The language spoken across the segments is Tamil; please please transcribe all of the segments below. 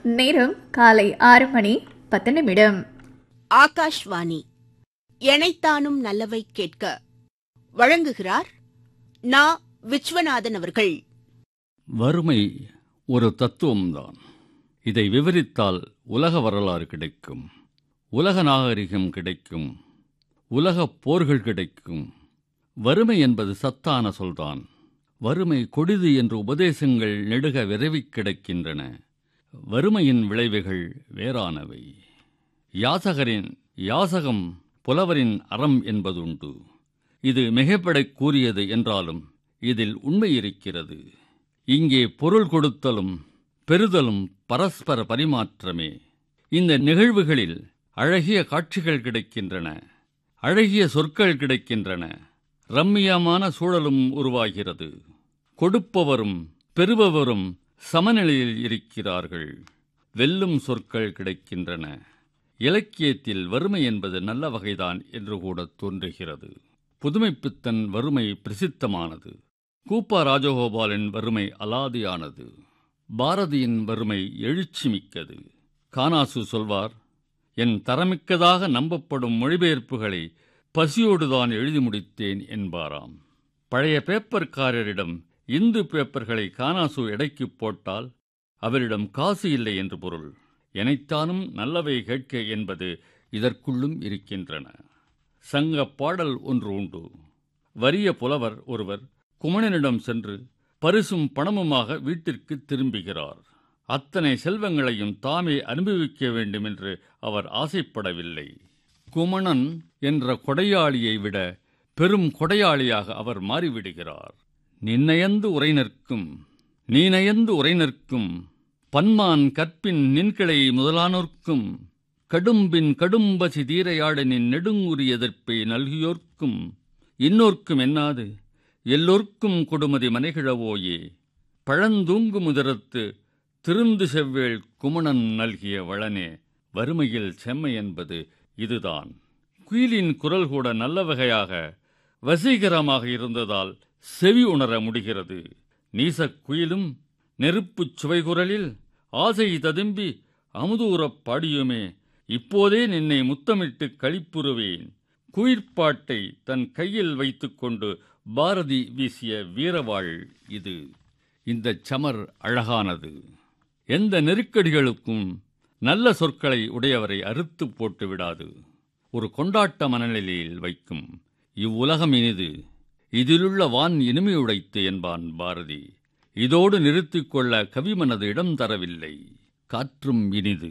நேரம் காலை ஆறு மணி பத்து நிமிடம் ஆகாஷ்வாணி எனைத்தானும் நல்லவை கேட்க வழங்குகிறார் நா விஸ்வநாதன் அவர்கள் வறுமை ஒரு தத்துவம்தான் இதை விவரித்தால் உலக வரலாறு கிடைக்கும் உலக நாகரிகம் கிடைக்கும் உலகப் போர்கள் கிடைக்கும் வறுமை என்பது சத்தான சொல்தான் வறுமை கொடிது என்ற உபதேசங்கள் நெடுக விரைவிக் கிடக்கின்றன வறுமையின் விளைவுகள் வேறானவை யாசகரின் யாசகம் புலவரின் அறம் என்பதுண்டு இது மிகைப்படக் கூறியது என்றாலும் இதில் உண்மை இருக்கிறது இங்கே பொருள் கொடுத்தலும் பெறுதலும் பரஸ்பர பரிமாற்றமே இந்த நிகழ்வுகளில் அழகிய காட்சிகள் கிடைக்கின்றன அழகிய சொற்கள் கிடைக்கின்றன ரம்மியமான சூழலும் உருவாகிறது கொடுப்பவரும் பெறுபவரும் சமநிலையில் இருக்கிறார்கள் வெல்லும் சொற்கள் கிடைக்கின்றன இலக்கியத்தில் வறுமை என்பது நல்ல வகைதான் என்று கூட தோன்றுகிறது புதுமைப்பித்தன் வறுமை பிரசித்தமானது கூப்பா ராஜகோபாலின் வறுமை அலாதியானது பாரதியின் வறுமை எழுச்சி மிக்கது கானாசு சொல்வார் என் தரமிக்கதாக நம்பப்படும் மொழிபெயர்ப்புகளை பசியோடுதான் எழுதி முடித்தேன் என்பாராம் பழைய பேப்பர்காரரிடம் இந்து பேப்பர்களை கானாசு எடைக்கு போட்டால் அவரிடம் காசு இல்லை என்று பொருள் எனைத்தானும் நல்லவை கேட்க என்பது இதற்குள்ளும் இருக்கின்றன சங்க பாடல் ஒன்று உண்டு வறிய புலவர் ஒருவர் குமணனிடம் சென்று பரிசும் பணமுமாக வீட்டிற்கு திரும்புகிறார் அத்தனை செல்வங்களையும் தாமே அனுபவிக்க வேண்டும் என்று அவர் ஆசைப்படவில்லை குமணன் என்ற கொடையாளியை விட பெரும் கொடையாளியாக அவர் மாறிவிடுகிறார் நின்னயந்து உரை நிற்கும் நீநயந்து உரை நிற்கும் பன்மான் கற்பின் நின்கிளை முதலானோர்க்கும் கடும்பின் கடும்பசி தீரையாடனின் நெடுங்குறி எதிர்ப்பை நல்கியோர்க்கும் இன்னோர்க்கும் என்னாது எல்லோர்க்கும் கொடுமதி மனைகிழவோயே பழந்தூங்கு முதரத்து திருந்து செவ்வேள் குமணன் நல்கிய வளனே வறுமையில் செம்மை என்பது இதுதான் குயிலின் குரல் கூட நல்ல வகையாக வசீகரமாக இருந்ததால் செவி உணர முடிகிறது நீசக் குயிலும் நெருப்புச் சுவைகுரலில் ஆசை ததும்பி அமுதூரப் பாடியுமே இப்போதே நின்னை முத்தமிட்டு களிப்புறுவேன் குயிர்ப்பாட்டை தன் கையில் வைத்துக்கொண்டு பாரதி வீசிய வீரவாள் இது இந்தச் சமர் அழகானது எந்த நெருக்கடிகளுக்கும் நல்ல சொற்களை உடையவரை அறுத்து போட்டு விடாது ஒரு கொண்டாட்ட மனநிலையில் வைக்கும் இவ்வுலகம் இனிது இதிலுள்ள வான் இனிமையுடைத்து என்பான் பாரதி இதோடு நிறுத்திக் கொள்ள கவிமனது இடம் தரவில்லை காற்றும் இனிது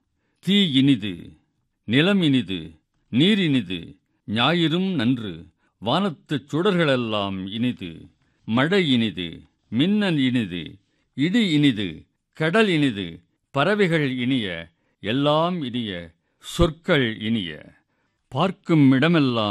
தீ இனிது நிலம் இனிது நீர் இனிது ஞாயிறும் நன்று வானத்துச் சுடர்களெல்லாம் இனிது மழை இனிது மின்னல் இனிது இடி இனிது கடல் இனிது பறவைகள் இனிய எல்லாம் இனிய சொற்கள் இனிய பார்க்கும் இடமெல்லாம்